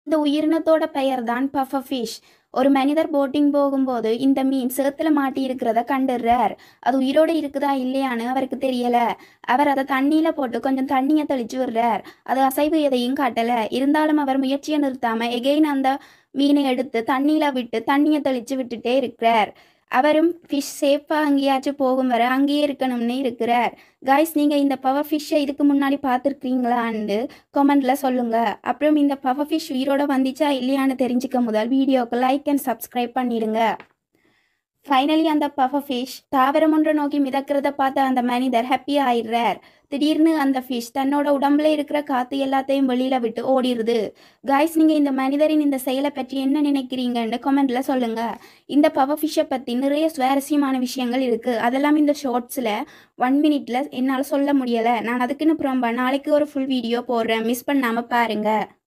இந்த உயிரினத்தோட பெயர் தான் பஃபஃபிஷ் ஒரு மனிதர் போட்டிங் போகும்போது இந்த மீன் சேத்துல மாட்டி இருக்கிறத கண்டுடுறார் அது உயிரோட இருக்குதா இல்லையான்னு அவருக்கு தெரியல அவர் அதை தண்ணியில போட்டு கொஞ்சம் தண்ணியை தெளிச்சு விடுறார் அது அசைவு எதையும் காட்டல இருந்தாலும் அவர் முயற்சியை நிறுத்தாம எகெயின் அந்த மீனை எடுத்து தண்ணியில விட்டு தண்ணியை தெளிச்சு விட்டுட்டே இருக்கிறார் அவரும் ஃபிஷ் சேஃபாக அங்கேயாச்சும் போகும் வரை அங்கேயே இருக்கணும்னு இருக்கிறார் காய்ஸ் நீங்கள் இந்த பவர் ஃபிஷ்ஷை இதுக்கு முன்னாடி பார்த்துருக்கீங்களான்னு கமெண்ட்ல சொல்லுங்க அப்புறம் இந்த பவர் ஃபிஷ் உயிரோட வந்துச்சா இல்லையான்னு தெரிஞ்சுக்க முதல் வீடியோக்கு லைக் அண்ட் சப்ஸ்கிரைப் பண்ணிடுங்க ஃபைனலி அந்த பஃபர் ஃபிஷ் தாவரம் ஒன்றை நோக்கி மிதக்கிறத பார்த்த அந்த மனிதர் ஹாப்பி ஆயிடுறார் திடீர்னு அந்த ஃபிஷ் தன்னோட உடம்புல இருக்கிற காற்று எல்லாத்தையும் வெளியில விட்டு ஓடிடுது காய்ஸ் நீங்கள் இந்த மனிதரின் இந்த செயலை பற்றி என்ன நினைக்கிறீங்கன்னு கமெண்ட்ல சொல்லுங்க இந்த பவர் ஃபிஷ்ஷை பற்றி நிறைய சுவாரஸ்யமான விஷயங்கள் இருக்குது அதெல்லாம் இந்த ஷார்ட்ஸில் ஒன் மினிட்ல என்னால் சொல்ல முடியலை நான் அதுக்குன்னு புறம்பா நாளைக்கு ஒரு ஃபுல் வீடியோ போடுறேன் மிஸ் பண்ணாமல் பாருங்கள்